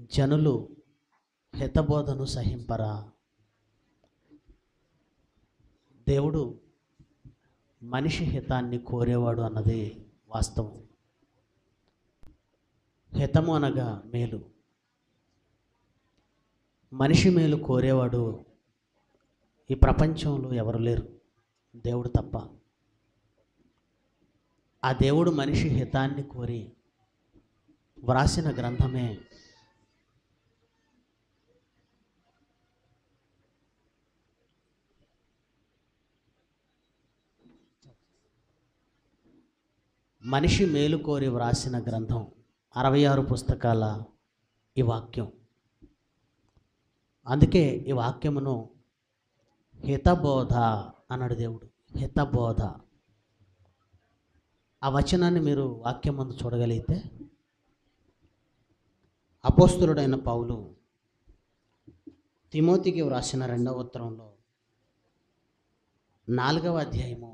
జనులు హితబోధను సహింపరా దేవుడు మనిషి హితాన్ని కోరేవాడు అన్నది వాస్తవం హితము అనగా మేలు మనిషి మేలు కోరేవాడు ఈ ప్రపంచంలో ఎవరు లేరు దేవుడు తప్ప ఆ దేవుడు మనిషి హితాన్ని కోరి వ్రాసిన గ్రంథమే మనిషి మేలు కోరి వ్రాసిన గ్రంథం అరవై ఆరు పుస్తకాల ఈ వాక్యం అందుకే ఈ వాక్యమును హితబోధ అన్నాడు దేవుడు హితబోధ ఆ వచనాన్ని మీరు వాక్యం ముందు చూడగలిగితే అపోస్తులుడైన పౌలు తిమోతికి వ్రాసిన రెండవ ఉత్తరంలో నాలుగవ అధ్యాయము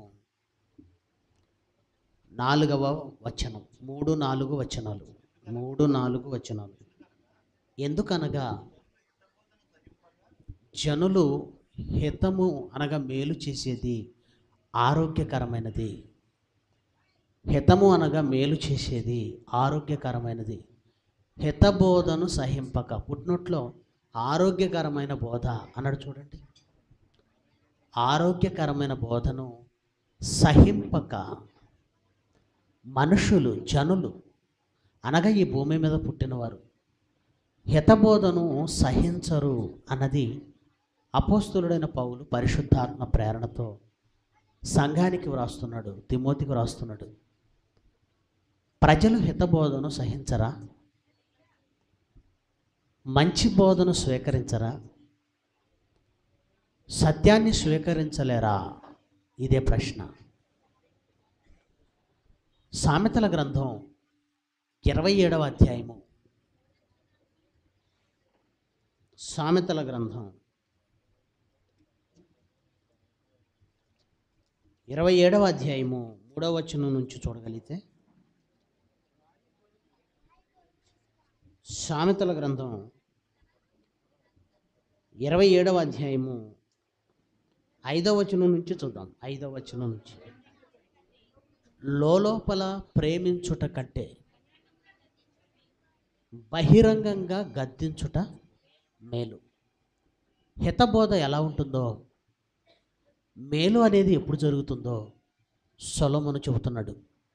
నాలుగవ వచనం మూడు నాలుగు వచనాలు మూడు నాలుగు వచనాలు ఎందుకనగా జనులు హితము అనగా మేలు చేసేది ఆరోగ్యకరమైనది హితము అనగా మేలు చేసేది ఆరోగ్యకరమైనది హితబోధను సహింపక పుట్టినట్లో ఆరోగ్యకరమైన బోధ అన్నాడు చూడండి ఆరోగ్యకరమైన బోధను సహింపక మనుషులు జనులు అనగా ఈ భూమి మీద పుట్టినవారు హితబోధను సహించరు అన్నది అపోస్తులుడైన పౌలు పరిశుద్ధాత్మ ప్రేరణతో సంఘానికి వ్రాస్తున్నాడు తిమోతికి వ్రాస్తున్నాడు ప్రజలు హితబోధను సహించరా మంచి బోధను స్వీకరించరా సత్యాన్ని స్వీకరించలేరా ఇదే ప్రశ్న సామెతల గ్రంథం ఇరవై ఏడవ అధ్యాయము సామెతల గ్రంథం ఇరవై ఏడవ అధ్యాయము మూడవ వచనం నుంచి చూడగలిగితే సామెతల గ్రంథం ఇరవై ఏడవ అధ్యాయము ఐదవ వచనం నుంచి చూద్దాం ఐదవ వచనం నుంచి లోపల ప్రేమించుట కంటే బహిరంగంగా గద్దించుట మేలు హితబోధ ఎలా ఉంటుందో మేలు అనేది ఎప్పుడు జరుగుతుందో సొలమును చెబుతున్నాడు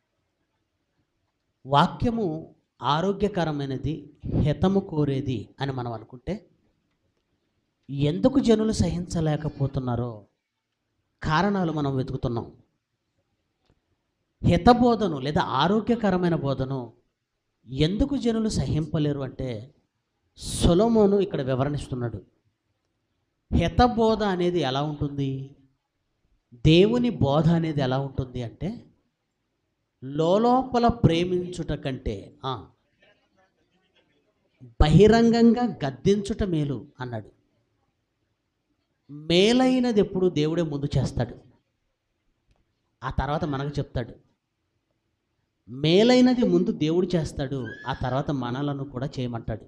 వాక్యము ఆరోగ్యకరమైనది హితము కోరేది అని మనం అనుకుంటే ఎందుకు జనులు సహించలేకపోతున్నారో కారణాలు మనం వెతుకుతున్నాం హితబోధను లేదా ఆరోగ్యకరమైన బోధను ఎందుకు జనులు సహింపలేరు అంటే సొలమోను ఇక్కడ వివరణిస్తున్నాడు హితబోధ అనేది ఎలా ఉంటుంది దేవుని బోధ అనేది ఎలా ఉంటుంది అంటే లోపల ప్రేమించుట కంటే ఆ, బహిరంగంగా గద్దించుట మేలు అన్నాడు మేలైనది ఎప్పుడు దేవుడే ముందు చేస్తాడు ఆ తర్వాత మనకు చెప్తాడు మేలైనది ముందు దేవుడు చేస్తాడు ఆ తర్వాత మనలను కూడా చేయమంటాడు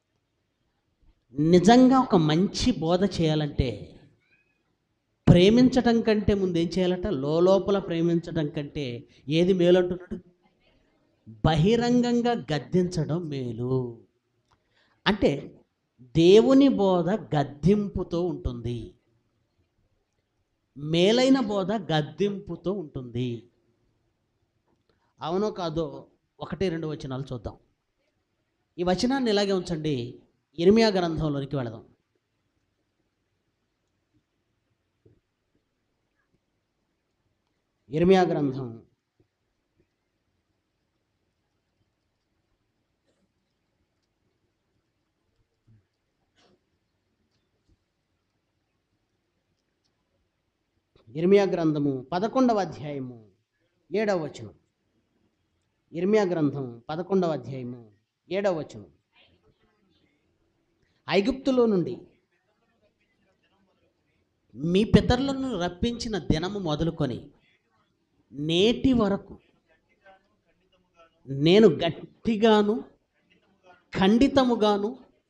నిజంగా ఒక మంచి బోధ చేయాలంటే ప్రేమించటం కంటే ముందు ఏం చేయాలట లోపల ప్రేమించటం కంటే ఏది మేలు అంటున్నాడు బహిరంగంగా గద్దించడం మేలు అంటే దేవుని బోధ గద్దింపుతో ఉంటుంది మేలైన బోధ గద్దింపుతో ఉంటుంది అవునో కాదో ఒకటి రెండు వచనాలు చూద్దాం ఈ వచనాన్ని ఇలాగే ఉంచండి ఇర్మియా గ్రంథంలోనికి వెళదాం ఇర్మియా గ్రంథం ఇర్మియా గ్రంథము పదకొండవ అధ్యాయము ఏడవ వచనం ఇర్మియా గ్రంథం పదకొండవ అధ్యాయము ఏడవ వచనం ఐగుప్తులో నుండి మీ పితరులను రప్పించిన దినము మొదలుకొని నేటి వరకు నేను గట్టిగాను ఖండితముగాను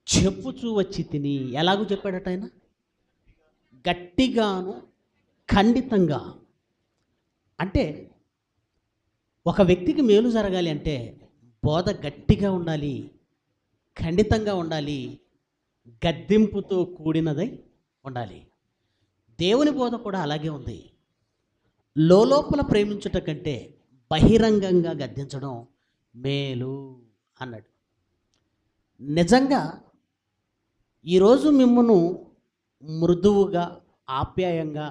చెప్పుచూ వచ్చి తిని ఎలాగూ చెప్పాడట ఆయన గట్టిగాను ఖండితంగా అంటే ఒక వ్యక్తికి మేలు జరగాలి అంటే బోధ గట్టిగా ఉండాలి ఖండితంగా ఉండాలి గద్దింపుతో కూడినదై ఉండాలి దేవుని బోధ కూడా అలాగే ఉంది లోపల ప్రేమించుట కంటే బహిరంగంగా గద్దించడం మేలు అన్నాడు నిజంగా ఈరోజు మిమ్మను మృదువుగా ఆప్యాయంగా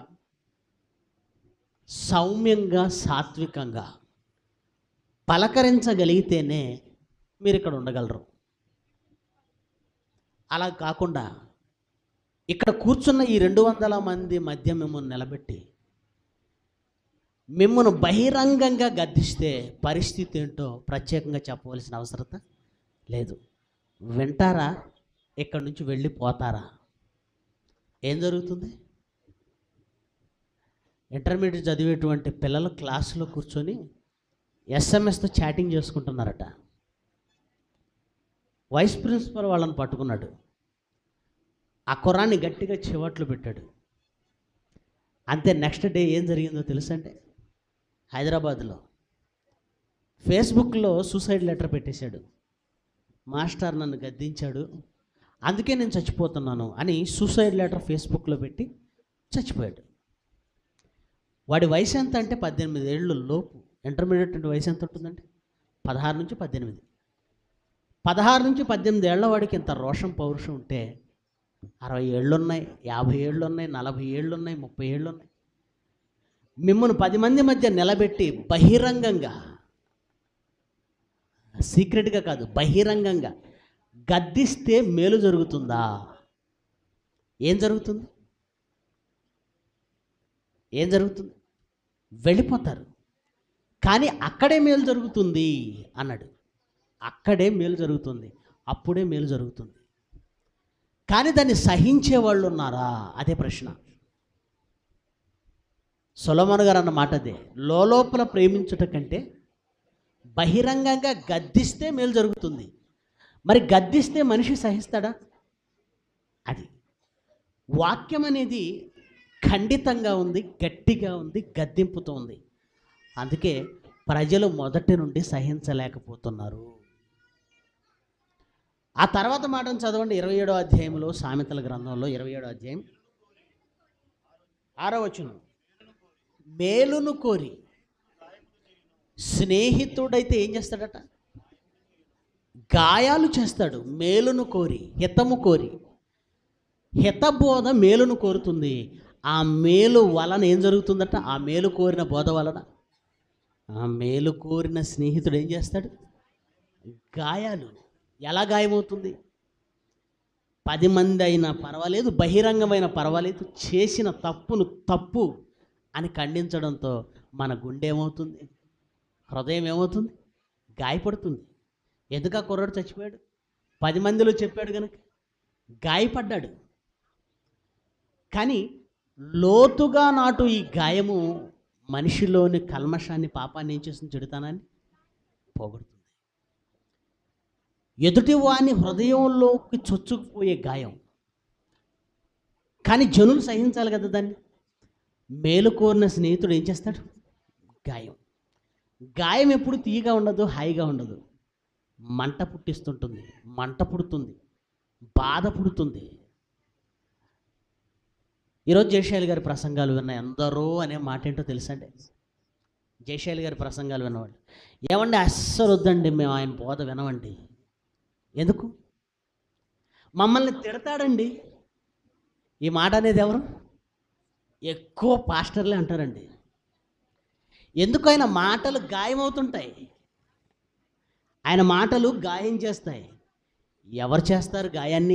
సౌమ్యంగా సాత్వికంగా పలకరించగలిగితేనే మీరు ఇక్కడ ఉండగలరు అలా కాకుండా ఇక్కడ కూర్చున్న ఈ రెండు వందల మంది మధ్య మిమ్మల్ని నిలబెట్టి మిమ్మల్ని బహిరంగంగా గద్దిస్తే పరిస్థితి ఏంటో ప్రత్యేకంగా చెప్పవలసిన అవసరత లేదు వింటారా ఇక్కడి నుంచి వెళ్ళిపోతారా ఏం జరుగుతుంది ఇంటర్మీడియట్ చదివేటువంటి పిల్లలు క్లాసులో కూర్చొని ఎస్ఎంఎస్తో చాటింగ్ చేసుకుంటున్నారట వైస్ ప్రిన్సిపల్ వాళ్ళని పట్టుకున్నాడు ఆ కుర్రాన్ని గట్టిగా చివట్లు పెట్టాడు అంతే నెక్స్ట్ డే ఏం జరిగిందో తెలుసంటే హైదరాబాద్లో ఫేస్బుక్లో సూసైడ్ లెటర్ పెట్టేశాడు మాస్టర్ నన్ను గద్దించాడు అందుకే నేను చచ్చిపోతున్నాను అని సూసైడ్ లెటర్ ఫేస్బుక్లో పెట్టి చచ్చిపోయాడు వాడి వయసు ఎంత అంటే పద్దెనిమిది ఏళ్ళు లోపు ఇంటర్మీడియట్ అంటే వయసు ఎంత ఉంటుందంటే పదహారు నుంచి పద్దెనిమిది పదహారు నుంచి పద్దెనిమిది ఏళ్ల వాడికి ఇంత రోషం పౌరుషం ఉంటే అరవై ఏళ్ళు ఉన్నాయి యాభై ఏళ్ళు ఉన్నాయి నలభై ఏళ్ళు ఉన్నాయి ముప్పై ఏళ్ళు ఉన్నాయి మిమ్మల్ని పది మంది మధ్య నిలబెట్టి బహిరంగంగా సీక్రెట్గా కాదు బహిరంగంగా గద్దిస్తే మేలు జరుగుతుందా ఏం జరుగుతుంది ఏం జరుగుతుంది వెళ్ళిపోతారు కానీ అక్కడే మేలు జరుగుతుంది అన్నాడు అక్కడే మేలు జరుగుతుంది అప్పుడే మేలు జరుగుతుంది కానీ దాన్ని సహించే వాళ్ళు ఉన్నారా అదే ప్రశ్న సొలమన్ గారు అన్న మాట అదే లోపల ప్రేమించుట కంటే బహిరంగంగా గద్దిస్తే మేలు జరుగుతుంది మరి గద్దిస్తే మనిషి సహిస్తాడా అది వాక్యం అనేది ఖండితంగా ఉంది గట్టిగా ఉంది గద్దింపుతో ఉంది అందుకే ప్రజలు మొదటి నుండి సహించలేకపోతున్నారు ఆ తర్వాత మాటను చదవండి ఇరవై ఏడో అధ్యాయంలో సామెతల గ్రంథంలో ఇరవై ఏడో అధ్యాయం ఆరో వచనం మేలును కోరి స్నేహితుడైతే ఏం చేస్తాడట గాయాలు చేస్తాడు మేలును కోరి హితము కోరి హితబోధ మేలును కోరుతుంది ఆ మేలు వలన ఏం జరుగుతుందట ఆ మేలు కోరిన బోధ వలన ఆ మేలు కోరిన స్నేహితుడు ఏం చేస్తాడు గాయాలు ఎలా గాయమవుతుంది పది మంది అయినా పర్వాలేదు బహిరంగమైన పర్వాలేదు చేసిన తప్పును తప్పు అని ఖండించడంతో మన గుండె ఏమవుతుంది హృదయం ఏమవుతుంది గాయపడుతుంది ఎందుకు ఆ కుర్రాడు చచ్చిపోయాడు పది మందిలో చెప్పాడు కనుక గాయపడ్డాడు కానీ లోతుగా నాటు ఈ గాయము మనిషిలోని కల్మషాన్ని పాపాన్ని ఏం చేస్తుంది చెడుతానని పోగొడుతుంది ఎదుటి వాని హృదయంలోకి చొచ్చుకుపోయే గాయం కానీ జనులు సహించాలి కదా దాన్ని మేలు కోరిన స్నేహితుడు ఏం చేస్తాడు గాయం గాయం ఎప్పుడు తీయగా ఉండదు హాయిగా ఉండదు మంట పుట్టిస్తుంటుంది మంట పుడుతుంది బాధ పుడుతుంది ఈరోజు జయశైలి గారి ప్రసంగాలు విన్న ఎందరో అనే మాట ఏంటో తెలుసండి జయశైలి గారి ప్రసంగాలు విన్నవాళ్ళు ఏమండి అస్సలు వద్దండి మేము ఆయన బోధ వినవండి ఎందుకు మమ్మల్ని తిడతాడండి ఈ మాట అనేది ఎవరు ఎక్కువ పాస్టర్లే అంటారండి ఎందుకు ఆయన మాటలు గాయమవుతుంటాయి ఆయన మాటలు గాయం చేస్తాయి ఎవరు చేస్తారు గాయాన్ని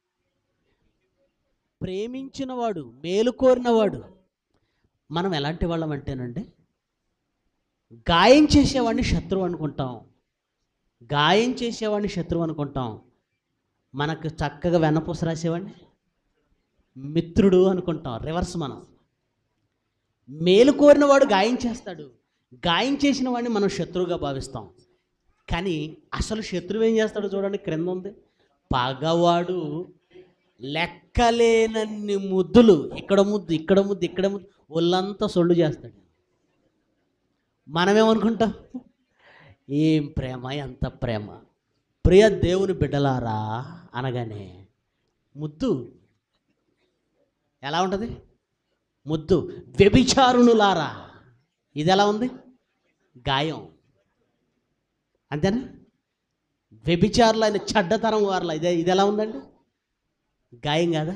ప్రేమించినవాడు మేలు కోరినవాడు మనం ఎలాంటి వాళ్ళం అంటేనండి గాయం చేసేవాడిని శత్రువు అనుకుంటాం గాయం చేసేవాడిని శత్రువు అనుకుంటాం మనకు చక్కగా వెన్నపూస రాసేవాడిని మిత్రుడు అనుకుంటాం రివర్స్ మనం మేలు కోరినవాడు గాయం చేస్తాడు గాయం చేసిన వాడిని మనం శత్రువుగా భావిస్తాం కానీ అసలు శత్రువు ఏం చేస్తాడో చూడండి క్రింద ఉంది పగవాడు లెక్కలేనన్ని ముద్దులు ఇక్కడ ముద్దు ఇక్కడ ముద్దు ఇక్కడ ముద్దు ఒళ్ళంతా సొల్లు చేస్తాడు మనమేమనుకుంటాం ఏం ప్రేమ ఎంత ప్రేమ ప్రియ దేవుని బిడ్డలారా అనగానే ముద్దు ఎలా ఉంటుంది ముద్దు వ్యభిచారుణులారా ఇది ఎలా ఉంది గాయం అంతేనా వ్యభిచారులైన చెడ్డతరం వారిలా ఇదే ఇది ఎలా ఉందండి గాయం కాదా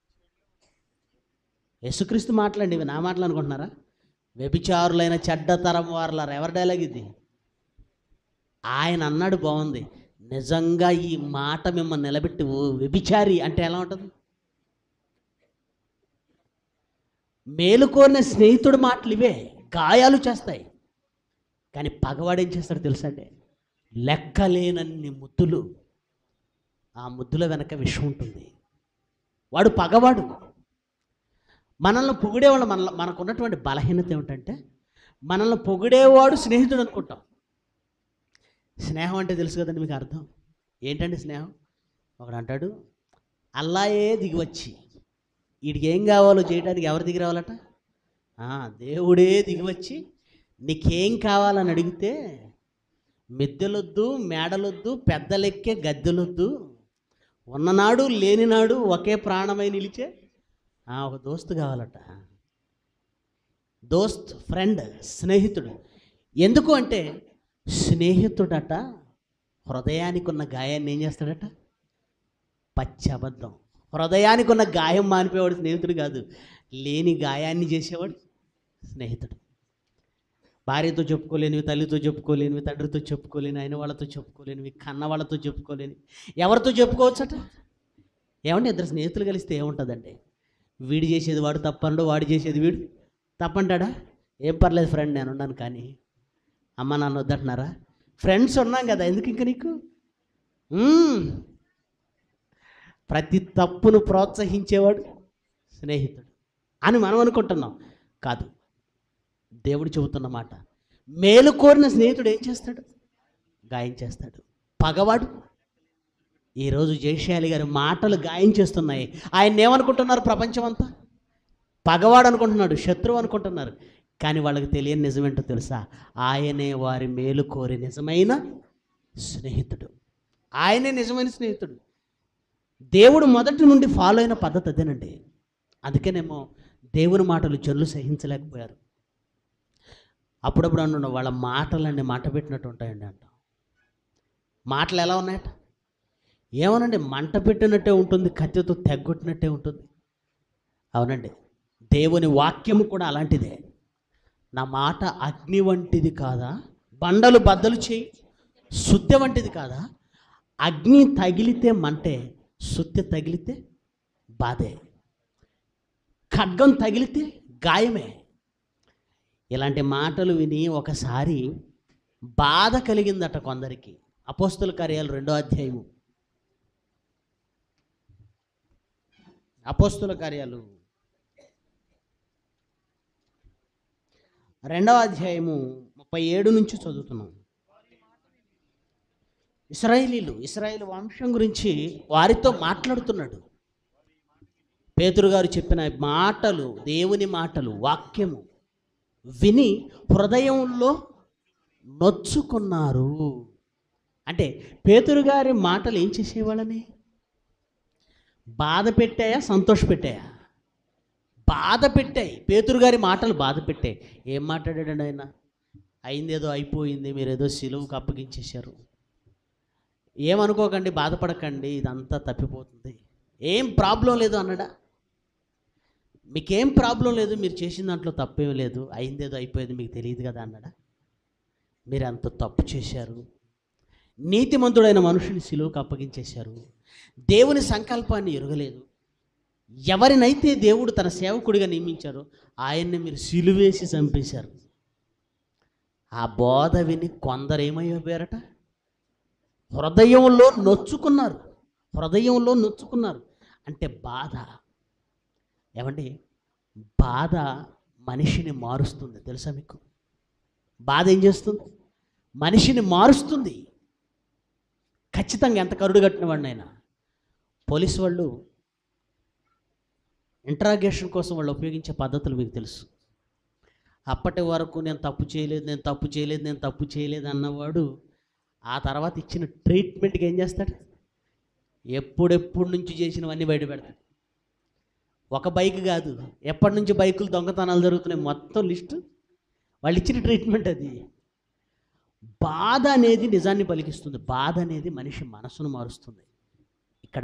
యేసుక్రీస్తు మాటలండి ఇవి నా మాటలు అనుకుంటున్నారా వ్యభిచారులైన చెడ్డతరం వారులారా ఎవరి డైలాగ్ ఇది ఆయన అన్నాడు బాగుంది నిజంగా ఈ మాట మిమ్మల్ని నిలబెట్టి ఓ వ్యభిచారి అంటే ఎలా ఉంటుంది మేలుకోరిన స్నేహితుడి మాటలు ఇవే గాయాలు చేస్తాయి కానీ పగవాడు ఏం చేస్తాడు తెలుసా అండి లెక్కలేనన్ని ముద్దులు ఆ ముద్దుల వెనక విషం ఉంటుంది వాడు పగవాడు మనల్ని పొగిడేవాళ్ళు మన మనకు ఉన్నటువంటి బలహీనత ఏమిటంటే మనల్ని పొగిడేవాడు స్నేహితుడు అనుకుంటాం స్నేహం అంటే తెలుసు కదండి మీకు అర్థం ఏంటండి స్నేహం ఒకడు అంటాడు అల్లాయే దిగివచ్చి వీడికి ఏం కావాలో చేయడానికి ఎవరు దిగి రావాలట ఆ, దేవుడే దిగివచ్చి నీకేం కావాలని అడిగితే మిద్దెలొద్దు మేడలొద్దు పెద్దలెక్కే గద్దెలొద్దు ఉన్ననాడు లేనినాడు ఒకే ప్రాణమై నిలిచే ఆ, ఒక దోస్తు కావాలట దోస్త్ ఫ్రెండ్ స్నేహితుడు ఎందుకు అంటే స్నేహితుడట హృదయానికి ఉన్న గాయాన్ని ఏం చేస్తాడట పచ్చి అబద్ధం హృదయానికి ఉన్న గాయం మానిపోయేవాడు స్నేహితుడు కాదు లేని గాయాన్ని చేసేవాడు స్నేహితుడు భార్యతో చెప్పుకోలేనివి తల్లితో చెప్పుకోలేనివి తండ్రితో చెప్పుకోలేని అయిన వాళ్ళతో చెప్పుకోలేనివి కన్న వాళ్ళతో చెప్పుకోలేని ఎవరితో చెప్పుకోవచ్చట ఏమంటే ఇద్దరు స్నేహితులు కలిస్తే ఏముంటుందండి వీడు చేసేది వాడు తప్పండు వాడు చేసేది వీడు తప్పంటాడా ఏం పర్లేదు ఫ్రెండ్ నేను ఉన్నాను కానీ అమ్మ నాన్న వద్దంటున్నారా ఫ్రెండ్స్ ఉన్నాం కదా ఎందుకు ఇంక నీకు మ్మ్. ప్రతి తప్పును ప్రోత్సహించేవాడు స్నేహితుడు అని మనం అనుకుంటున్నాం కాదు దేవుడు చెబుతున్న మాట మేలు కోరిన స్నేహితుడు ఏం చేస్తాడు గాయం చేస్తాడు పగవాడు ఈరోజు జయశాలి గారి మాటలు గాయం చేస్తున్నాయి ఆయన ఏమనుకుంటున్నారు ప్రపంచం అంతా పగవాడు అనుకుంటున్నాడు శత్రువు అనుకుంటున్నారు కానీ వాళ్ళకి తెలియని నిజమేంటో తెలుసా ఆయనే వారి మేలు కోరి నిజమైన స్నేహితుడు ఆయనే నిజమైన స్నేహితుడు దేవుడు మొదటి నుండి ఫాలో అయిన పద్ధతి అదేనండి అందుకేనేమో దేవుని మాటలు జల్లు సహించలేకపోయారు అప్పుడప్పుడు అంటున్నాం వాళ్ళ మాటలన్నీ మాట పెట్టినట్టు ఉంటాయండి అంట మాటలు ఎలా ఉన్నాయట ఏమోనండి మంట పెట్టినట్టే ఉంటుంది కత్తితో తెగ్గొట్టినట్టే ఉంటుంది అవునండి దేవుని వాక్యము కూడా అలాంటిదే నా మాట అగ్ని వంటిది కాదా బండలు బద్దలు చేయి శుద్ధ వంటిది కాదా అగ్ని తగిలితే మంటే శుద్ధ తగిలితే బాధే ఖడ్గం తగిలితే గాయమే ఇలాంటి మాటలు విని ఒకసారి బాధ కలిగిందట కొందరికి అపోస్తుల కార్యాలు రెండో అధ్యాయము అపోస్తుల కార్యాలు రెండవ అధ్యాయము ముప్పై ఏడు నుంచి చదువుతున్నాం ఇస్రాయేలీలు ఇస్రాయేల్ వంశం గురించి వారితో మాట్లాడుతున్నాడు పేతురు గారు చెప్పిన మాటలు దేవుని మాటలు వాక్యము విని హృదయంలో నొచ్చుకున్నారు అంటే పేతురు గారి మాటలు ఏం చేసేవాళ్ళని బాధ పెట్టాయా సంతోష పెట్టాయా బాధ పెట్టాయి పేతురు గారి మాటలు బాధ పెట్టాయి ఏం మాట్లాడాడు ఆయన అయిందేదో అయిపోయింది మీరు ఏదో సిలువుకు అప్పగించేశారు ఏమనుకోకండి బాధపడకండి ఇదంతా తప్పిపోతుంది ఏం ప్రాబ్లం లేదు అన్నాడా మీకేం ప్రాబ్లం లేదు మీరు చేసిన దాంట్లో తప్పేం లేదు అయిందేదో అయిపోయేది మీకు తెలియదు కదా అన్నాడా మీరు అంత తప్పు చేశారు నీతిమంతుడైన మనుషుని సిలువకు అప్పగించేశారు దేవుని సంకల్పాన్ని ఎరగలేదు ఎవరినైతే దేవుడు తన సేవకుడిగా నియమించారో ఆయన్ని మీరు సిలువేసి చంపేశారు ఆ బోధ విని కొందరు ఏమైపోయారట హృదయంలో నొచ్చుకున్నారు హృదయంలో నొచ్చుకున్నారు అంటే బాధ ఏమండి బాధ మనిషిని మారుస్తుంది తెలుసా మీకు బాధ ఏం చేస్తుంది మనిషిని మారుస్తుంది ఖచ్చితంగా ఎంత కరుడు కట్టిన వాడినైనా పోలీస్ వాళ్ళు ఇంట్రాగేషన్ కోసం వాళ్ళు ఉపయోగించే పద్ధతులు మీకు తెలుసు అప్పటి వరకు నేను తప్పు చేయలేదు నేను తప్పు చేయలేదు నేను తప్పు చేయలేదు అన్నవాడు ఆ తర్వాత ఇచ్చిన ట్రీట్మెంట్కి ఏం చేస్తాడు ఎప్పుడెప్పుడు నుంచి చేసినవన్నీ బయట పెడతాడు ఒక బైక్ కాదు ఎప్పటి నుంచి బైకులు దొంగతనాలు జరుగుతున్నాయి మొత్తం లిస్టు వాళ్ళు ఇచ్చిన ట్రీట్మెంట్ అది బాధ అనేది నిజాన్ని పలికిస్తుంది బాధ అనేది మనిషి మనసును మారుస్తుంది ఇక్కడ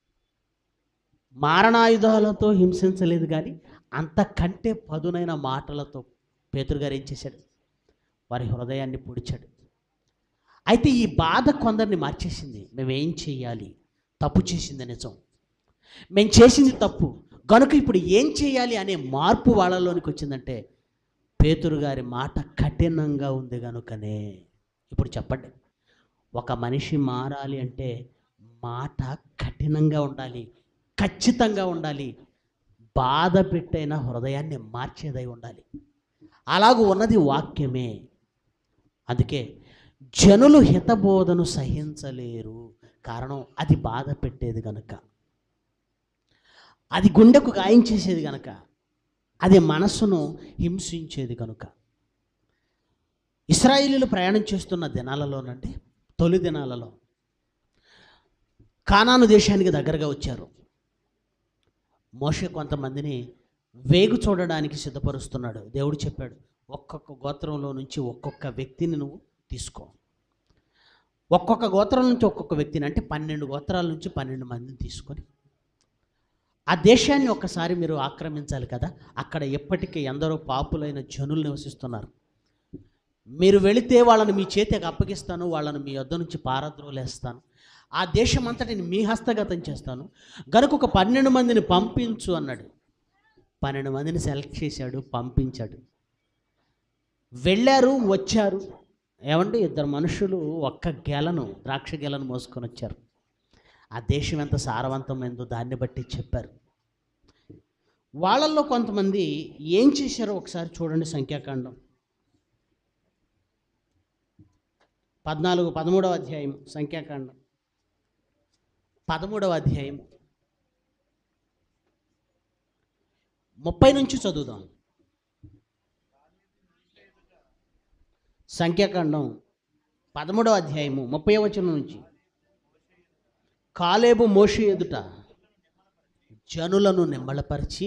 మారణాయుధాలతో హింసించలేదు కానీ అంతకంటే పదునైన మాటలతో పేతురు గారు ఏం చేశాడు వారి హృదయాన్ని పొడిచాడు అయితే ఈ బాధ కొందరిని మార్చేసింది మేము ఏం చెయ్యాలి తప్పు చేసింది నిజం మేము చేసింది తప్పు కనుక ఇప్పుడు ఏం చేయాలి అనే మార్పు వాళ్ళలోనికి వచ్చిందంటే పేతురు గారి మాట కఠినంగా ఉంది కనుకనే ఇప్పుడు చెప్పండి ఒక మనిషి మారాలి అంటే మాట కఠినంగా ఉండాలి ఖచ్చితంగా ఉండాలి బాధ పెట్టైన హృదయాన్ని మార్చేదై ఉండాలి అలాగూ ఉన్నది వాక్యమే అందుకే జనులు హితబోధను సహించలేరు కారణం అది బాధ పెట్టేది కనుక అది గుండెకు గాయం చేసేది కనుక అది మనస్సును హింసించేది కనుక ఇస్రాయిలీలు ప్రయాణం చేస్తున్న దినాలలోనండి తొలి దినాలలో కానాను దేశానికి దగ్గరగా వచ్చారు మోషే కొంతమందిని వేగు చూడడానికి సిద్ధపరుస్తున్నాడు దేవుడు చెప్పాడు ఒక్కొక్క గోత్రంలో నుంచి ఒక్కొక్క వ్యక్తిని నువ్వు తీసుకో ఒక్కొక్క గోత్రం నుంచి ఒక్కొక్క వ్యక్తిని అంటే పన్నెండు గోత్రాల నుంచి పన్నెండు మందిని తీసుకొని ఆ దేశాన్ని ఒక్కసారి మీరు ఆక్రమించాలి కదా అక్కడ ఎప్పటికీ ఎందరో పాపులైన జనులు నివసిస్తున్నారు మీరు వెళితే వాళ్ళని మీ చేతికి అప్పగిస్తాను వాళ్ళని మీ వద్ద నుంచి పారద్రోలేస్తాను ఆ దేశం అంతటిని మీ హస్తగతం చేస్తాను గనుక ఒక పన్నెండు మందిని పంపించు అన్నాడు పన్నెండు మందిని సెలెక్ట్ చేశాడు పంపించాడు వెళ్ళారు వచ్చారు ఏమంటే ఇద్దరు మనుషులు ఒక్క గెలను ద్రాక్ష గెలను మోసుకొని వచ్చారు ఆ దేశం ఎంత సారవంతమైందో దాన్ని బట్టి చెప్పారు వాళ్ళల్లో కొంతమంది ఏం చేశారో ఒకసారి చూడండి సంఖ్యాకాండం పద్నాలుగు పదమూడవ అధ్యాయం సంఖ్యాకాండం పదమూడవ అధ్యాయం ముప్పై నుంచి చదువుదాం సంఖ్యాకాండం పదమూడవ అధ్యాయము ముప్పై వచనం నుంచి కాలేబు మోషి ఎదుట జనులను నిమ్మళపరిచి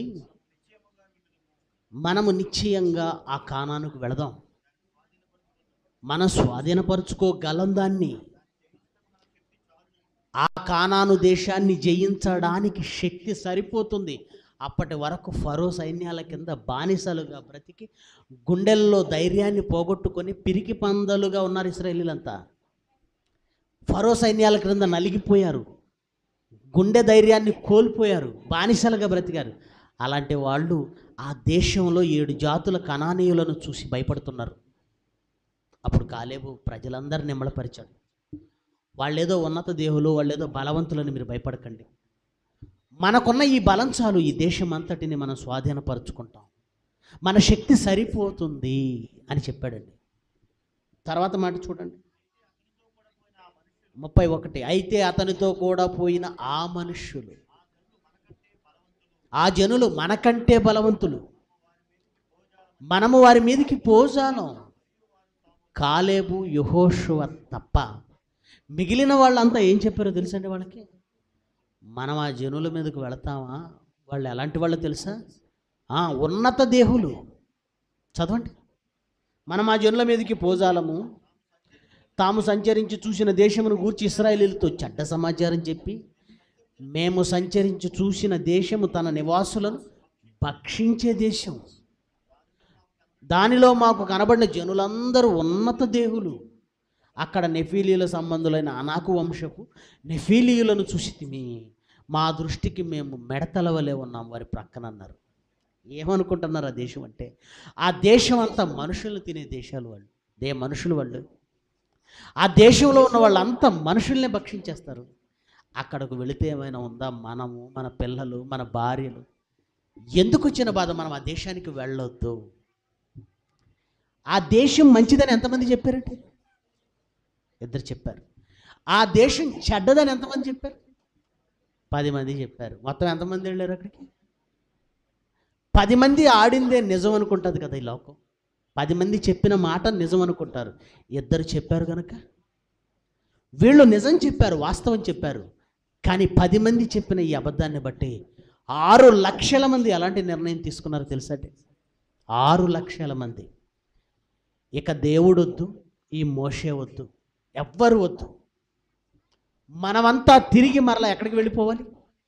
మనము నిశ్చయంగా ఆ కానానికి వెళదాం మనం స్వాధీనపరుచుకోగలం దాన్ని ఆ కానాను దేశాన్ని జయించడానికి శక్తి సరిపోతుంది అప్పటి వరకు ఫరో సైన్యాల కింద బానిసలుగా బ్రతికి గుండెల్లో ధైర్యాన్ని పోగొట్టుకొని పిరికి పందలుగా ఉన్నారు ఇస్రాయేలీలంతా ఫరో సైన్యాల క్రింద నలిగిపోయారు గుండె ధైర్యాన్ని కోల్పోయారు బానిసలుగా బ్రతికారు అలాంటి వాళ్ళు ఆ దేశంలో ఏడు జాతుల కణానీయులను చూసి భయపడుతున్నారు అప్పుడు కాలేబు ప్రజలందరినీ నిమ్మళపరిచాడు వాళ్ళేదో ఉన్నత దేహులు వాళ్ళేదో బలవంతులని మీరు భయపడకండి మనకున్న ఈ బలం చాలు ఈ దేశం అంతటిని మనం స్వాధీనపరుచుకుంటాం మన శక్తి సరిపోతుంది అని చెప్పాడండి తర్వాత మాట చూడండి ముప్పై ఒకటి అయితే అతనితో కూడా పోయిన ఆ మనుష్యులు ఆ జనులు మనకంటే బలవంతులు మనము వారి మీదకి పోజాలం కాలేబు యహోషువ తప్ప మిగిలిన వాళ్ళంతా ఏం చెప్పారో తెలుసండి వాళ్ళకి మనం ఆ జనుల మీదకు వెళతామా వాళ్ళు ఎలాంటి వాళ్ళు తెలుసా ఆ, ఉన్నత దేహులు చదవండి మనం ఆ జనుల మీదకి పోజాలము తాము సంచరించి చూసిన దేశమును గూర్చి ఇస్రాయేలీలతో చెడ్డ సమాచారం చెప్పి మేము సంచరించి చూసిన దేశము తన నివాసులను భక్షించే దేశం దానిలో మాకు కనబడిన జనులందరూ ఉన్నత దేహులు అక్కడ నెఫీలీల సంబంధులైన అనాకు వంశపు నెఫీలీయులను చూసితిమి మా దృష్టికి మేము మెడతల వలె ఉన్నాం వారి ప్రక్కన అన్నారు ఏమనుకుంటున్నారు ఆ దేశం అంటే ఆ దేశం అంతా మనుషులు తినే దేశాలు వాళ్ళు దే మనుషులు వాళ్ళు ఆ దేశంలో ఉన్న వాళ్ళంతా మనుషుల్ని భక్షించేస్తారు అక్కడకు వెళితే ఏమైనా ఉందా మనము మన పిల్లలు మన భార్యలు ఎందుకు వచ్చిన బాధ మనం ఆ దేశానికి వెళ్ళొద్దు ఆ దేశం మంచిదని ఎంతమంది చెప్పారంటే ఇద్దరు చెప్పారు ఆ దేశం చెడ్డదని ఎంతమంది చెప్పారు పది మంది చెప్పారు మొత్తం ఎంతమంది వెళ్ళారు అక్కడికి పది మంది ఆడిందే నిజం అనుకుంటుంది కదా ఈ లోకం పది మంది చెప్పిన మాట నిజం అనుకుంటారు ఇద్దరు చెప్పారు కనుక వీళ్ళు నిజం చెప్పారు వాస్తవం చెప్పారు కానీ పది మంది చెప్పిన ఈ అబద్ధాన్ని బట్టి ఆరు లక్షల మంది ఎలాంటి నిర్ణయం తీసుకున్నారో తెలుసా ఆరు లక్షల మంది ఇక దేవుడు వద్దు ఈ మోషే వద్దు ఎవ్వరు వద్దు మనమంతా తిరిగి మరలా ఎక్కడికి వెళ్ళిపోవాలి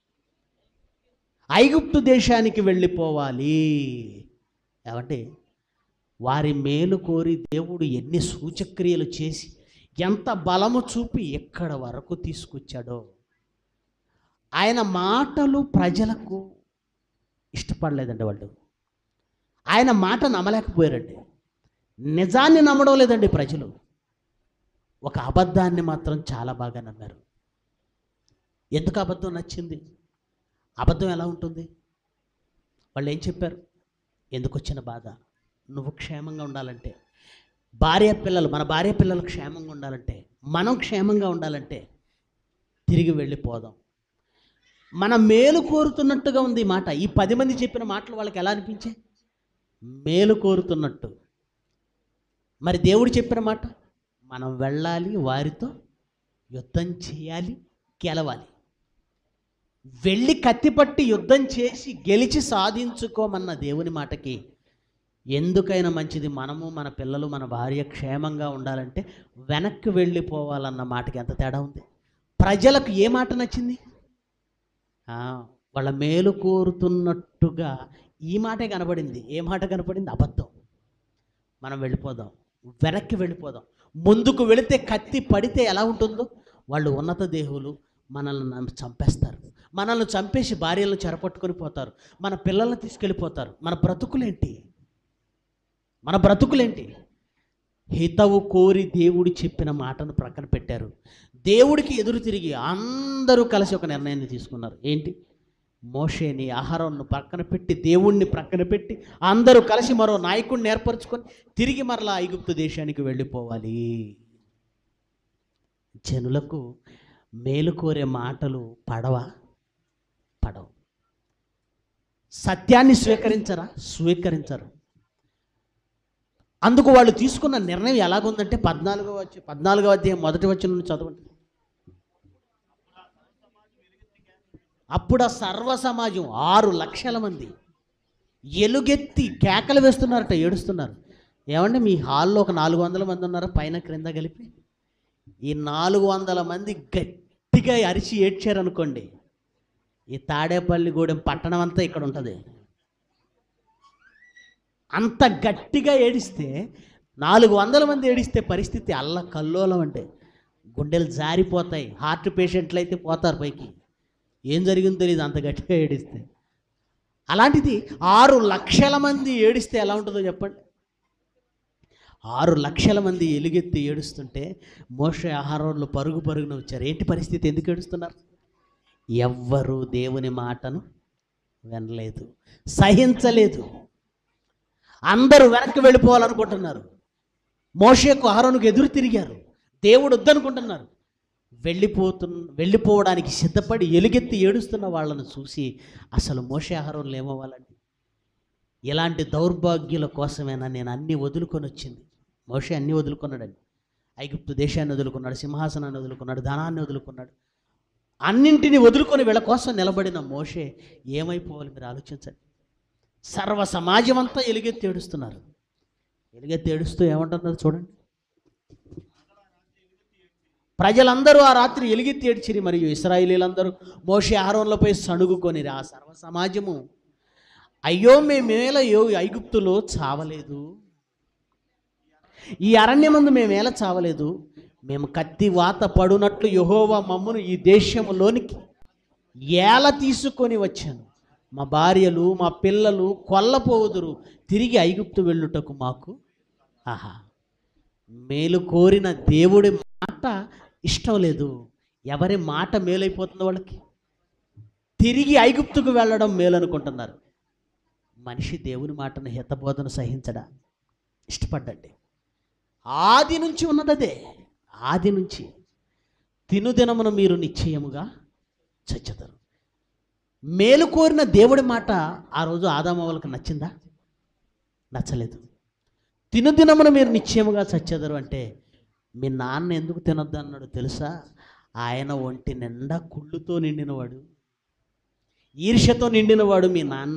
ఐగుప్తు దేశానికి వెళ్ళిపోవాలి ఏమంటే వారి మేలు కోరి దేవుడు ఎన్ని సూచక్రియలు చేసి ఎంత బలము చూపి ఎక్కడ వరకు తీసుకొచ్చాడో ఆయన మాటలు ప్రజలకు ఇష్టపడలేదండి వాళ్ళు ఆయన మాట నమ్మలేకపోయారండి నిజాన్ని నమ్మడం లేదండి ప్రజలు ఒక అబద్ధాన్ని మాత్రం చాలా బాగా నమ్మారు ఎందుకు అబద్ధం నచ్చింది అబద్ధం ఎలా ఉంటుంది వాళ్ళు ఏం చెప్పారు ఎందుకు వచ్చిన బాధ నువ్వు క్షేమంగా ఉండాలంటే భార్య పిల్లలు మన భార్య పిల్లలు క్షేమంగా ఉండాలంటే మనం క్షేమంగా ఉండాలంటే తిరిగి వెళ్ళిపోదాం మన మేలు కోరుతున్నట్టుగా ఉంది ఈ మాట ఈ పది మంది చెప్పిన మాటలు వాళ్ళకి ఎలా అనిపించాయి మేలు కోరుతున్నట్టు మరి దేవుడు చెప్పిన మాట మనం వెళ్ళాలి వారితో యుద్ధం చేయాలి గెలవాలి వెళ్ళి కత్తిపట్టి యుద్ధం చేసి గెలిచి సాధించుకోమన్న దేవుని మాటకి ఎందుకైనా మంచిది మనము మన పిల్లలు మన భార్య క్షేమంగా ఉండాలంటే వెనక్కి వెళ్ళిపోవాలన్న మాటకి ఎంత తేడా ఉంది ప్రజలకు ఏ మాట నచ్చింది ఆ, వాళ్ళ మేలు కోరుతున్నట్టుగా ఈ మాటే కనబడింది ఏ మాట కనపడింది అబద్ధం మనం వెళ్ళిపోదాం వెనక్కి వెళ్ళిపోదాం ముందుకు వెళితే కత్తి పడితే ఎలా ఉంటుందో వాళ్ళు ఉన్నత దేహులు మనల్ని నమ్మి చంపేస్తారు మనల్ని చంపేసి భార్యలను చెరపట్టుకొని పోతారు మన పిల్లల్ని తీసుకెళ్ళిపోతారు మన బ్రతుకులేంటి మన బ్రతుకులేంటి హితవు కోరి దేవుడు చెప్పిన మాటను ప్రక్కన పెట్టారు దేవుడికి ఎదురు తిరిగి అందరూ కలిసి ఒక నిర్ణయాన్ని తీసుకున్నారు ఏంటి మోషేని ఆహారంను పక్కన పెట్టి దేవుణ్ణి ప్రక్కన పెట్టి అందరూ కలిసి మరో నాయకుడిని ఏర్పరచుకొని తిరిగి మరలా ఐగుప్తు దేశానికి వెళ్ళిపోవాలి జనులకు మేలు కోరే మాటలు పడవా పడవు సత్యాన్ని స్వీకరించరా స్వీకరించరు అందుకు వాళ్ళు తీసుకున్న నిర్ణయం ఎలాగుందంటే పద్నాలుగో వచ్చి పద్నాలుగో అధ్యాయం మొదటి వచ్చిన నుండి చదవండి అప్పుడు ఆ సర్వ సమాజం ఆరు లక్షల మంది ఎలుగెత్తి కేకలు వేస్తున్నారట ఏడుస్తున్నారు ఏమంటే మీ హాల్లో ఒక నాలుగు వందల మంది ఉన్నారు పైన క్రింద కలిపి ఈ నాలుగు వందల మంది గట్టిగా అరిచి ఏడ్చారనుకోండి ఈ తాడేపల్లిగూడెం పట్టణం అంతా ఇక్కడ ఉంటుంది అంత గట్టిగా ఏడిస్తే నాలుగు వందల మంది ఏడిస్తే పరిస్థితి అల్ల కల్లోలం అంటే గుండెలు జారిపోతాయి హార్ట్ పేషెంట్లు అయితే పోతారు పైకి ఏం జరిగిందో తెలియదు అంత గట్టిగా ఏడిస్తే అలాంటిది ఆరు లక్షల మంది ఏడిస్తే ఎలా ఉంటుందో చెప్పండి ఆరు లక్షల మంది ఎలుగెత్తి ఏడుస్తుంటే మోషే ఆహారంలో పరుగు పరుగున వచ్చారు ఏంటి పరిస్థితి ఎందుకు ఏడుస్తున్నారు ఎవ్వరూ దేవుని మాటను వినలేదు సహించలేదు అందరూ వెనక్కి వెళ్ళిపోవాలనుకుంటున్నారు మోషేకు ఆహారానికి ఎదురు తిరిగారు దేవుడు వద్దనుకుంటున్నారు వెళ్ళిపోతు వెళ్ళిపోవడానికి సిద్ధపడి ఎలుగెత్తి ఏడుస్తున్న వాళ్ళను చూసి అసలు మోషే ఆహారంలో ఏమవ్వాలండి ఇలాంటి దౌర్భాగ్యుల కోసమేనా నేను అన్నీ వదులుకొని వచ్చింది మోషే అన్నీ వదులుకున్నాడండి ఐగుప్తు దేశాన్ని వదులుకున్నాడు సింహాసనాన్ని వదులుకున్నాడు ధనాన్ని వదులుకున్నాడు అన్నింటినీ వదులుకొని వీళ్ళ కోసం నిలబడిన మోషే ఏమైపోవాలి మీరు ఆలోచించండి సర్వ సమాజం అంతా ఎలుగెత్తి ఏడుస్తున్నారు ఎలుగెత్తి ఏడుస్తూ ఏమంటున్నారు చూడండి ప్రజలందరూ ఆ రాత్రి ఎలుగెత్తి ఏడ్చిరి మరియు ఇస్రాయిలీలందరూ మోషే ఆహారంలోపై సణుగుకొని ఆ సర్వ సమాజము అయ్యో మేమేల యో ఐగుప్తులో చావలేదు ఈ అరణ్యమందు మేమేల చావలేదు మేము కత్తి వాత పడునట్లు యహోవా మమ్మను ఈ దేశంలోనికి ఏల తీసుకొని వచ్చాను మా భార్యలు మా పిల్లలు కొల్లపోవుదురు తిరిగి ఐగుప్తు వెళ్ళుటకు మాకు ఆహా మేలు కోరిన దేవుడి మాట ఇష్టం లేదు ఎవరి మాట మేలైపోతుందో వాళ్ళకి తిరిగి ఐగుప్తుకు వెళ్ళడం మేలు అనుకుంటున్నారు మనిషి దేవుని మాటను హితబోధన సహించడా ఇష్టపడ్డండి ఆది నుంచి ఉన్నదదే ఆది నుంచి తినుదినమును మీరు నిశ్చయముగా చచ్చదరు మేలు కోరిన దేవుడి మాట ఆ రోజు ఆదామవలకు నచ్చిందా నచ్చలేదు తినుదినమున మీరు నిశ్చయముగా చచ్చెదరు అంటే మీ నాన్న ఎందుకు తినొద్దు అన్నాడు తెలుసా ఆయన ఒంటి నిండా కుళ్ళుతో నిండినవాడు ఈర్ష్యతో నిండినవాడు మీ నాన్న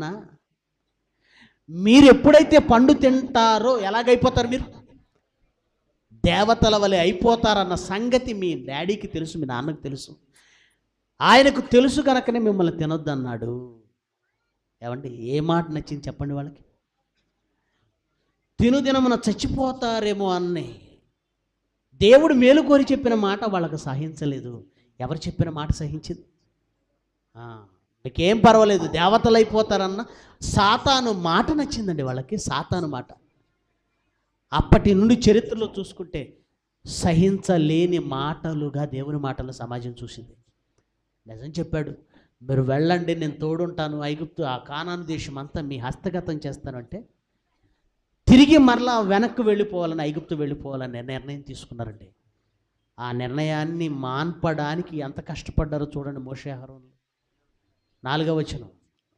మీరు ఎప్పుడైతే పండు తింటారో ఎలాగైపోతారు మీరు దేవతల వలె అయిపోతారన్న సంగతి మీ డాడీకి తెలుసు మీ నాన్నకు తెలుసు ఆయనకు తెలుసు కనుకనే మిమ్మల్ని తినొద్దు అన్నాడు ఏమండి ఏ మాట నచ్చింది చెప్పండి వాళ్ళకి తినుదినమున చచ్చిపోతారేమో అన్నీ దేవుడు మేలు కోరి చెప్పిన మాట వాళ్ళకు సహించలేదు ఎవరు చెప్పిన మాట సహించింది ఆ, మీకేం పర్వాలేదు దేవతలు అయిపోతారన్న సాతాను మాట నచ్చిందండి వాళ్ళకి సాతాను మాట అప్పటి నుండి చరిత్రలో చూసుకుంటే సహించలేని మాటలుగా దేవుని మాటలు సమాజం చూసింది నిజం చెప్పాడు మీరు వెళ్ళండి నేను తోడుంటాను ఐగుప్తు ఆ కానాను దేశం అంతా మీ హస్తగతం చేస్తాను అంటే తిరిగి మరలా వెనక్కి వెళ్ళిపోవాలని ఐగుప్తు వెళ్ళిపోవాలని నిర్ణయం తీసుకున్నారండి ఆ నిర్ణయాన్ని మాన్పడానికి ఎంత కష్టపడ్డారో చూడండి మోషేహరంలో నాలుగవ వచనం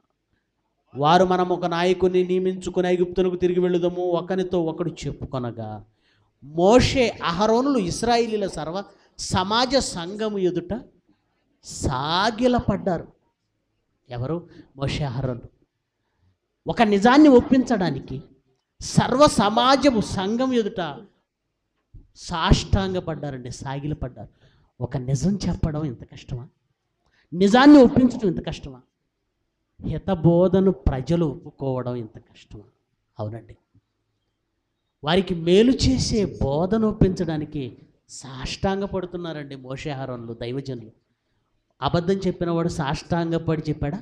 వారు మనం ఒక నాయకుని నియమించుకుని ఐగుప్తునకు తిరిగి వెళ్ళుదాము ఒకనితో ఒకడు చెప్పుకొనగా మోషే అహరోనులు ఇస్రాయిలీల సర్వ సమాజ సంఘము ఎదుట సాగిలపడ్డారు ఎవరు మోషే అహరోనులు ఒక నిజాన్ని ఒప్పించడానికి సర్వ సమాజము సంఘం ఎదుట సాష్టాంగపడ్డారండి సాగిలపడ్డారు ఒక నిజం చెప్పడం ఇంత కష్టమా నిజాన్ని ఒప్పించడం ఇంత కష్టమా హితబోధను ప్రజలు ఒప్పుకోవడం ఇంత కష్టమా అవునండి వారికి మేలు చేసే బోధను ఒప్పించడానికి సాష్టాంగపడుతున్నారండి మోషాహారంలో దైవజనులు అబద్ధం చెప్పినవాడు సాష్టాంగపడి చెప్పాడా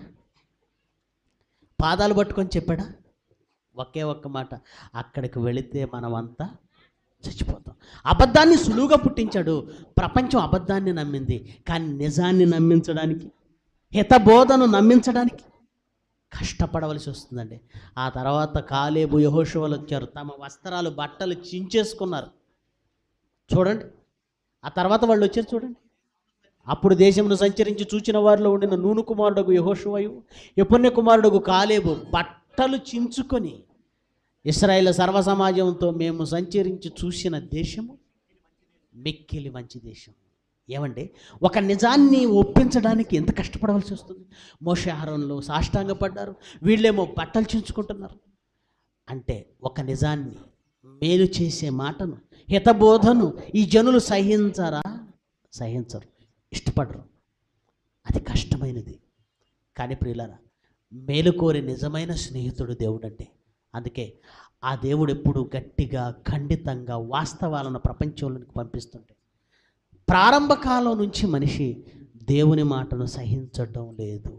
పాదాలు పట్టుకొని చెప్పాడా ఒకే ఒక్క మాట అక్కడికి వెళితే మనమంతా చచ్చిపోతాం అబద్ధాన్ని సులువుగా పుట్టించాడు ప్రపంచం అబద్ధాన్ని నమ్మింది కానీ నిజాన్ని నమ్మించడానికి హితబోధను నమ్మించడానికి కష్టపడవలసి వస్తుందండి ఆ తర్వాత కాలేబు యహోషువలు వచ్చారు తమ వస్త్రాలు బట్టలు చించేసుకున్నారు చూడండి ఆ తర్వాత వాళ్ళు వచ్చారు చూడండి అప్పుడు దేశమును సంచరించి చూచిన వారిలో ఉండిన నూను కుమారుడుగు యహోషువయు యపుణ్య కుమారుడుగు కాలేబు బట్టలు చించుకొని ఇస్రాయేల్ సర్వసమాజంతో మేము సంచరించి చూసిన దేశము మిక్కిలి మంచి దేశం ఏమండి ఒక నిజాన్ని ఒప్పించడానికి ఎంత కష్టపడవలసి వస్తుంది మోషాహారంలో సాష్టాంగపడ్డారు వీళ్ళేమో బట్టలు చించుకుంటున్నారు అంటే ఒక నిజాన్ని మేలు చేసే మాటను హితబోధను ఈ జనులు సహించరా సహించరు ఇష్టపడరు అది కష్టమైనది కానీ ప్రియులారా మేలు కోరి నిజమైన స్నేహితుడు దేవుడంటే అందుకే ఆ దేవుడు ఎప్పుడు గట్టిగా ఖండితంగా వాస్తవాలను ప్రపంచంలోనికి పంపిస్తుంటే ప్రారంభ కాలం నుంచి మనిషి దేవుని మాటను సహించటం లేదు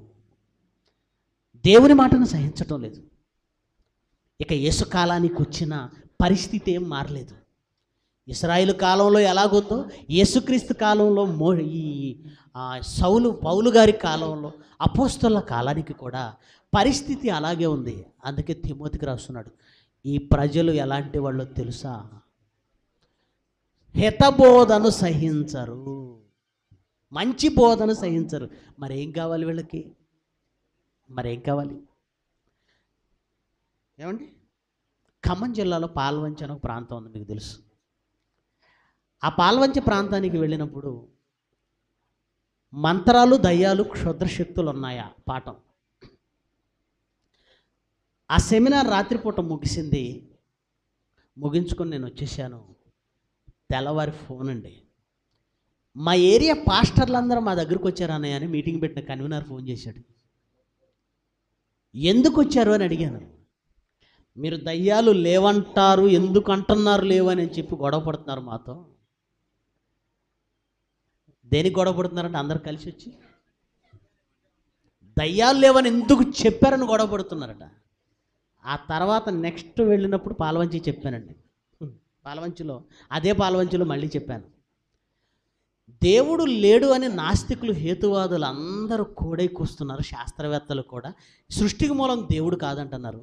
దేవుని మాటను సహించటం లేదు ఇక యేసు కాలానికి వచ్చిన పరిస్థితి ఏం మారలేదు ఇస్రాయేల్ కాలంలో ఎలాగుందో యేసుక్రీస్తు కాలంలో మో ఈ ఆ, సౌలు పౌలు గారి కాలంలో అపోస్తుల కాలానికి కూడా పరిస్థితి అలాగే ఉంది అందుకే తిమోతికి రాస్తున్నాడు ఈ ప్రజలు ఎలాంటి వాళ్ళో తెలుసా హితబోధను సహించరు మంచి బోధను సహించరు మరేం కావాలి వీళ్ళకి మరేం కావాలి ఏమండి ఖమ్మం జిల్లాలో పాల్వంచి అనే ఒక ప్రాంతం ఉంది మీకు తెలుసు ఆ పాల్వంచి ప్రాంతానికి వెళ్ళినప్పుడు మంత్రాలు దయ్యాలు క్షుద్రశక్తులు ఉన్నాయా పాఠం ఆ సెమినార్ రాత్రిపూట ముగిసింది ముగించుకొని నేను వచ్చేసాను తెల్లవారి ఫోన్ అండి మా ఏరియా పాస్టర్లందరూ మా దగ్గరికి వచ్చారు అన్నయ్య అని మీటింగ్ పెట్టిన కన్వీనర్ ఫోన్ చేశాడు ఎందుకు వచ్చారు అని అడిగాను మీరు దయ్యాలు లేవంటారు ఎందుకు అంటున్నారు లేవని అని చెప్పి గొడవ పడుతున్నారు మాతో దేనికి గొడవ పడుతున్నారంటే అందరు కలిసి వచ్చి దయ్యాలు లేవని ఎందుకు చెప్పారని గొడవ పడుతున్నారట ఆ తర్వాత నెక్స్ట్ వెళ్ళినప్పుడు పాలవంచి చెప్పానండి హ్మ్. పాలవంచిలో అదే పాలవంచిలో మళ్ళీ చెప్పాను దేవుడు లేడు అని నాస్తికులు హేతువాదులు అందరూ కూడైకొస్తున్నారు శాస్త్రవేత్తలు కూడా సృష్టికి మూలం దేవుడు కాదంటున్నారు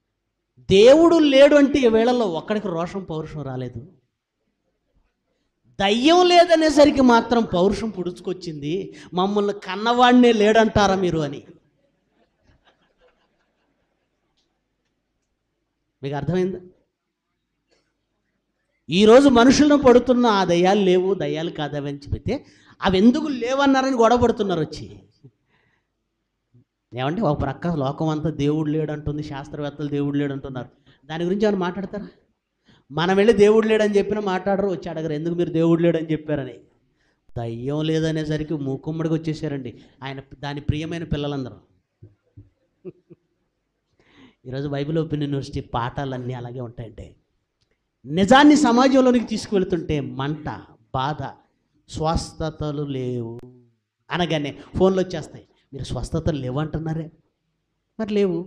దేవుడు లేడు అంటే ఈ వేళల్లో ఒక్కడికి రోషం పౌరుషం రాలేదు దయ్యం లేదనేసరికి మాత్రం పౌరుషం పుడుచుకొచ్చింది మమ్మల్ని కన్నవాడినే లేడంటారా మీరు అని మీకు అర్థమైందా ఈరోజు మనుషులను పడుతున్న ఆ దయ్యాలు లేవు దయ్యాలు కాదవి అని చెబితే అవి ఎందుకు లేవన్నారని గొడవ పడుతున్నారు వచ్చి ఏమంటే ఒక ప్రక్క లోకం అంతా దేవుడు లేడంటుంది శాస్త్రవేత్తలు దేవుడు లేడంటున్నారు దాని గురించి ఏమైనా మాట్లాడతారా మనం వెళ్ళి దేవుడు లేడని చెప్పినా మాట్లాడరు వచ్చి అడగరు ఎందుకు మీరు దేవుడు లేడని చెప్పారని దయ్యం లేదనేసరికి మూకుమ్మడికి వచ్చేసారండి ఆయన దాని ప్రియమైన పిల్లలందరూ ఈరోజు బైబిల్ ఓపెన్ యూనివర్సిటీ పాఠాలన్నీ అలాగే ఉంటాయంటే నిజాన్ని సమాజంలోనికి తీసుకువెళ్తుంటే మంట బాధ స్వస్థతలు లేవు అనగానే ఫోన్లు వచ్చేస్తాయి మీరు స్వస్థతలు లేవు అంటున్నారే మరి లేవు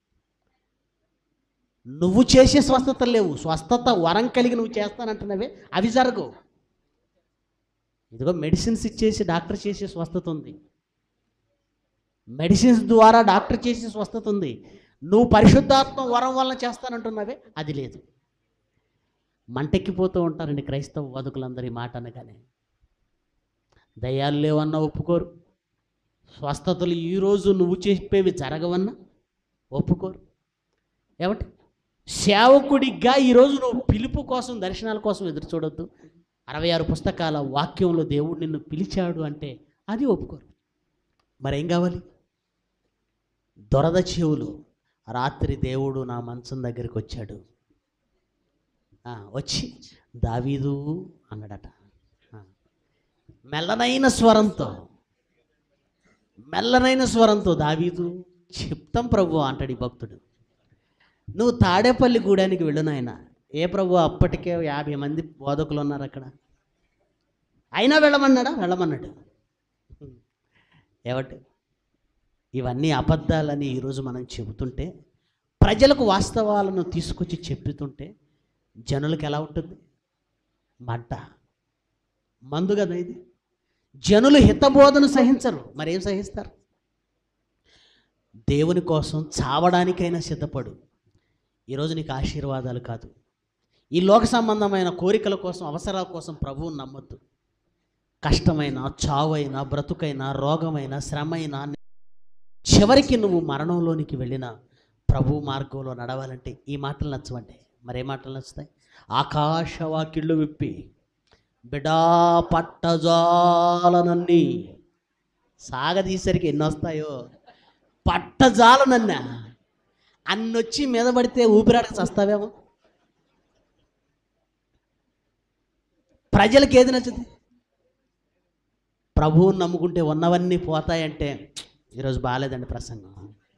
నువ్వు చేసే స్వస్థతలు లేవు స్వస్థత వరం కలిగి నువ్వు చేస్తానంటున్నావే అవి జరగవు ఇదిగో మెడిసిన్స్ ఇచ్చేసి డాక్టర్ చేసే స్వస్థత ఉంది మెడిసిన్స్ ద్వారా డాక్టర్ చేసే స్వస్థత ఉంది నువ్వు పరిశుద్ధాత్మ వరం వల్ల చేస్తానంటున్నావే అది లేదు మంటెక్కిపోతూ ఉంటారండి క్రైస్తవ బతుకులందరూ ఈ మాట అనగానే దయ్యాలు లేవన్నా ఒప్పుకోరు స్వస్థతలు ఈరోజు నువ్వు చెప్పేవి జరగవన్నా ఒప్పుకోరు ఏమంటే సేవకుడిగా ఈరోజు నువ్వు పిలుపు కోసం దర్శనాల కోసం ఎదురు చూడొద్దు అరవై ఆరు పుస్తకాల వాక్యంలో దేవుడు నిన్ను పిలిచాడు అంటే అది ఒప్పుకోరు మరేం కావాలి దొరద చెవులు రాత్రి దేవుడు నా మంచం దగ్గరికి వచ్చాడు ఆ, వచ్చి దావీదు అన్నాడట ఆ. మెల్లనైన స్వరంతో మెల్లనైన స్వరంతో దావీదు చెప్తాం ప్రభు అంటాడు ఈ భక్తుడు నువ్వు తాడేపల్లి గూడానికి వెళ్ళు నాయన ఏ ప్రభు అప్పటికే యాభై మంది బోధకులు ఉన్నారు అక్కడ అయినా వెళ్ళమన్నాడా వెళ్ళమన్నాడు ఏమంటే ఇవన్నీ అబద్ధాలని ఈరోజు మనం చెబుతుంటే ప్రజలకు వాస్తవాలను తీసుకొచ్చి చెప్పుతుంటే జనులకు ఎలా ఉంటుంది మంట మందు కదా ఇది జనులు హితబోధను సహించరు మరేం సహిస్తారు దేవుని కోసం చావడానికైనా సిద్ధపడు ఈరోజు నీకు ఆశీర్వాదాలు కాదు ఈ లోక సంబంధమైన కోరికల కోసం అవసరాల కోసం ప్రభువుని నమ్మొద్దు కష్టమైన చావైన బ్రతుకైన రోగమైన శ్రమైన చివరికి నువ్వు మరణంలోనికి వెళ్ళిన ప్రభు మార్గంలో నడవాలంటే ఈ మాటలు నచ్చవండి మరే మాటలు నచ్చుతాయి ఆకాశవాకిళ్ళు విప్పి బిడా పట్టజాలనన్ని సాగదీసరికి ఎన్ని వస్తాయో పట్టజాలనన్నా అన్నొచ్చి మీద పడితే ఊపిరాడక చస్తావేమో ప్రజలకు ఏది నచ్చుతుంది ప్రభువుని నమ్ముకుంటే ఉన్నవన్నీ పోతాయంటే ఈరోజు బాగాలేదండి ప్రసంగం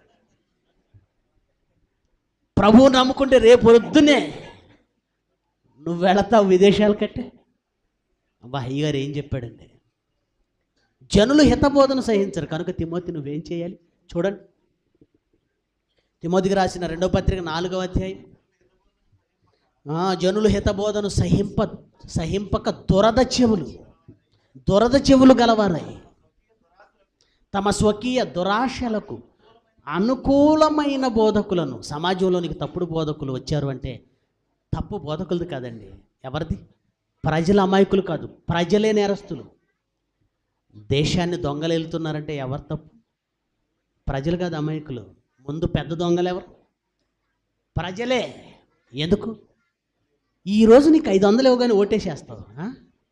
ప్రభువు నమ్ముకుంటే రేపు పొద్దునే నువ్వు వెళతావు విదేశాలు కట్టే అబ్బా అయ్యగారు ఏం చెప్పాడండి జనులు హితబోధన సహించరు కనుక తిమోతి నువ్వేం చేయాలి చూడండి తిమోతికి రాసిన రెండవ పత్రిక నాలుగవ అధ్యాయం ఆ, జనులు హితబోధను సహింప సహింపక దురద చెవులు దురద చెవులు గలవారై తమ స్వకీయ దురాశలకు అనుకూలమైన బోధకులను సమాజంలోనికి తప్పుడు బోధకులు వచ్చారు అంటే తప్పు బోధకులది కాదండి ఎవరిది ప్రజల అమాయకులు కాదు ప్రజలే నేరస్తులు దేశాన్ని దొంగలు వెళ్తున్నారంటే ఎవరు తప్పు ప్రజలు కాదు అమాయకులు ముందు పెద్ద దొంగలు ఎవరు ప్రజలే ఎందుకు ఈరోజు నీకు ఐదు వందలు ఇవ్వగానే ఓటేసేస్తావు ఆ?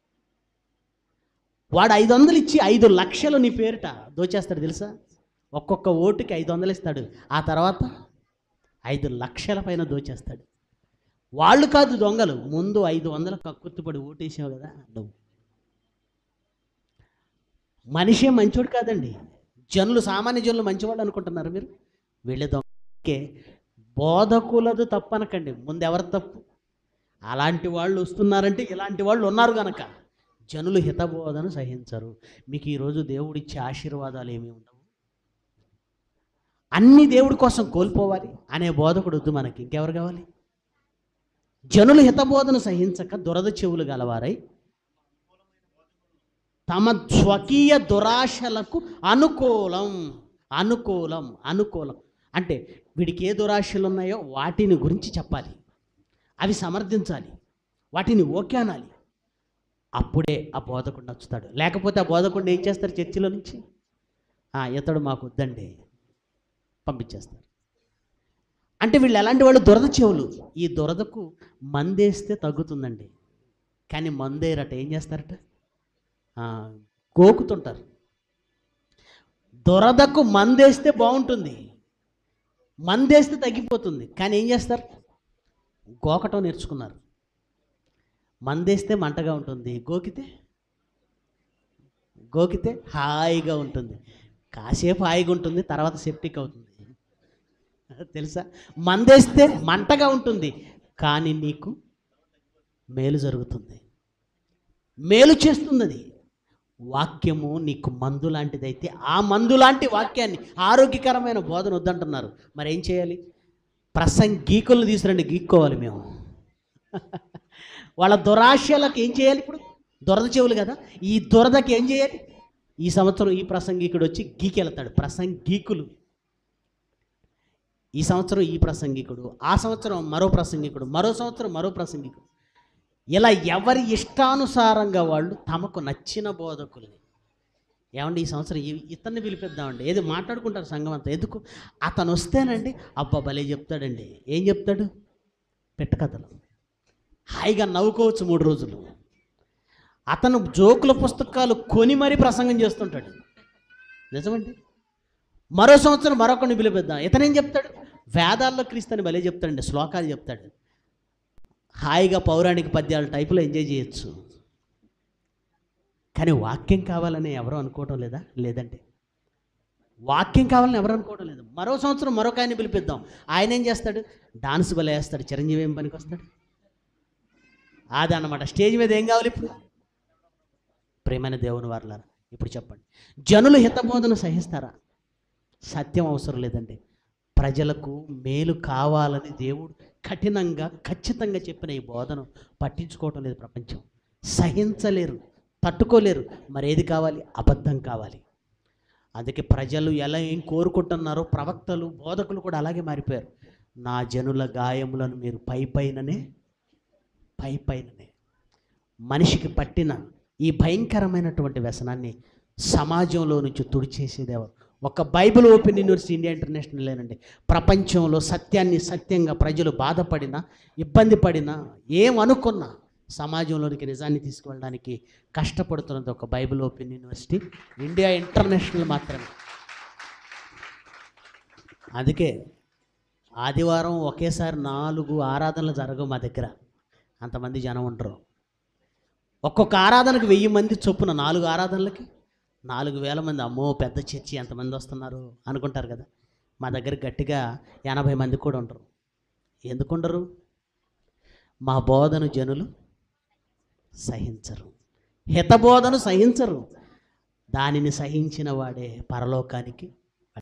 వాడు ఐదు వందలు ఇచ్చి ఐదు లక్షలు నీ పేరిట దోచేస్తాడు తెలుసా ఒక్కొక్క ఓటుకి ఐదు వందలు ఇస్తాడు ఆ తర్వాత ఐదు లక్షల పైన దోచేస్తాడు వాళ్ళు కాదు దొంగలు ముందు ఐదు వందల కక్కుర్తిపడి ఓటేసావు కదా నువ్వు మనిషే మంచోడు కాదండి జనులు సామాన్య జనులు మంచివాళ్ళు అనుకుంటున్నారు మీరు వెళ్ళే దొంగకే బోధకులదు తప్పు అనకండి ముందు ఎవరు తప్పు అలాంటి వాళ్ళు వస్తున్నారంటే ఇలాంటి వాళ్ళు ఉన్నారు కనుక జనులు హితబోధను సహించరు మీకు ఈరోజు దేవుడిచ్చే ఆశీర్వాదాలు ఏమీ ఉండవు అన్ని దేవుడి కోసం కోల్పోవాలి అనే బోధకుడు వద్దు మనకి ఇంకెవరు కావాలి జనులు హితబోధను సహించక దురద చెవులు గలవారై తమ స్వకీయ దురాశలకు అనుకూలం అనుకూలం అనుకూలం అంటే వీడికి ఏ దురాశలు ఉన్నాయో వాటిని గురించి చెప్పాలి అవి సమర్థించాలి వాటిని ఓకే అనాలి అప్పుడే ఆ బోధకుడు నచ్చుతాడు లేకపోతే ఆ బోధకుడిని ఏం చేస్తారు చర్చిలో నుంచి "ఆ, ఇతడు మాకు వద్దండి పంపించేస్తారు అంటే వీళ్ళు ఎలాంటి వాళ్ళు దురద చెవులు ఈ దురదకు మందేస్తే తగ్గుతుందండి కానీ మందేరట ఏం చేస్తారట ఆ, గోకుతుంటారు దురదకు మందేస్తే బాగుంటుంది మందేస్తే తగ్గిపోతుంది కానీ ఏం చేస్తారు గోకటం నేర్చుకున్నారు మందేస్తే మంటగా ఉంటుంది గోకితే గోకితే హాయిగా ఉంటుంది కాసేపు హాయిగా ఉంటుంది తర్వాత సెప్టిక్ అవుతుంది తెలుసా మందేస్తే మంటగా ఉంటుంది కానీ నీకు మేలు జరుగుతుంది మేలు చేస్తుంది అది వాక్యము నీకు మందు లాంటిదైతే ఆ మందు లాంటి వాక్యాన్ని ఆరోగ్యకరమైన బోధన వద్దంటున్నారు మరి ఏం చేయాలి ప్రసంగీకులను తీసుకురండి గీక్కోవాలి మేము వాళ్ళ దురాశలకు ఏం చేయాలి ఇప్పుడు దురద చెవులు కదా ఈ దురదకి ఏం చేయాలి ఈ సంవత్సరం ఈ ప్రసంగికుడు వచ్చి గీకెళ్తాడు ప్రసంగీకులు ఈ సంవత్సరం ఈ ప్రసంగికుడు ఆ సంవత్సరం మరో ప్రసంగికుడు మరో సంవత్సరం మరో ప్రసంగికుడు ఇలా ఎవరి ఇష్టానుసారంగా వాళ్ళు తమకు నచ్చిన బోధకుల్ని ఏమండి ఈ సంవత్సరం ఈ- ఇతన్ని పిలిపిద్దామండి ఏది మాట్లాడుకుంటారు సంఘం అంతా ఎందుకు అతను వస్తేనండి అబ్బా భలే చెప్తాడండి ఏం చెప్తాడు పెట్టకథలు హాయిగా నవ్వుకోవచ్చు మూడు రోజులు అతను జోకుల పుస్తకాలు కొని మరీ ప్రసంగం చేస్తుంటాడు నిజమండి మరో సంవత్సరం మరొకరిని పిలిపిద్దాం ఇతనేం చెప్తాడు వేదాల్లో క్రీస్తుని భలే చెప్తాడండి శ్లోకాలు చెప్తాడు హాయిగా పౌరాణిక పద్యాల టైపులో ఎంజాయ్ చేయొచ్చు కానీ వాక్యం కావాలని ఎవరు అనుకోవటం లేదా లేదండి వాక్యం కావాలని ఎవరు అనుకోవడం లేదు మరో సంవత్సరం మరొక ఆయన పిలిపిద్దాం ఆయన ఏం చేస్తాడు డాన్స్ భలే వేస్తాడు చిరంజీవి ఏం పనికి వస్తాడు అది అన్నమాట స్టేజ్ మీద ఏం కావాలి ఇప్పుడు ప్రేమైన దేవుని వారలారా ఇప్పుడు చెప్పండి జనులు హితబోధన సహిస్తారా సత్యం అవసరం లేదండి ప్రజలకు మేలు కావాలని దేవుడు కఠినంగా ఖచ్చితంగా చెప్పిన ఈ బోధను పట్టించుకోవటం లేదు ప్రపంచం సహించలేరు తట్టుకోలేరు మరి ఏది కావాలి అబద్ధం కావాలి అందుకే ప్రజలు ఎలా ఏం కోరుకుంటున్నారో ప్రవక్తలు బోధకులు కూడా అలాగే మారిపోయారు నా జనుల గాయములను మీరు పై పైననే పై పైననే మనిషికి పట్టిన ఈ భయంకరమైనటువంటి వ్యసనాన్ని సమాజంలో నుంచి తుడిచేసేది ఎవరు ఒక Bible open university India international లేనండి ప్రపంచంలో సత్యాన్ని సత్యంగా ప్రజలు బాధపడినా ఇబ్బంది పడినా ఏమనుకున్నా సమాజంలోనికి నిజాన్ని తీసుకువెళ్ళడానికి కష్టపడుతున్నది ఒక Bible open university India international మాత్రమే అందుకే ఆదివారం ఒకేసారి నాలుగు ఆరాధనలు జరగవు మా దగ్గర అంతమంది జనం ఉండరు ఒక్కొక్క ఆరాధనకు వెయ్యి మంది చొప్పున నాలుగు ఆరాధనలకి నాలుగు వేల మంది అమ్మో పెద్ద చర్చి ఎంతమంది వస్తున్నారు అనుకుంటారు కదా మా దగ్గర గట్టిగా ఎనభై మంది కూడా ఉండరు ఎందుకు ఉండరు మా బోధను జనులు సహించరు హితబోధను సహించరు దానిని సహించిన వాడే పరలోకానికి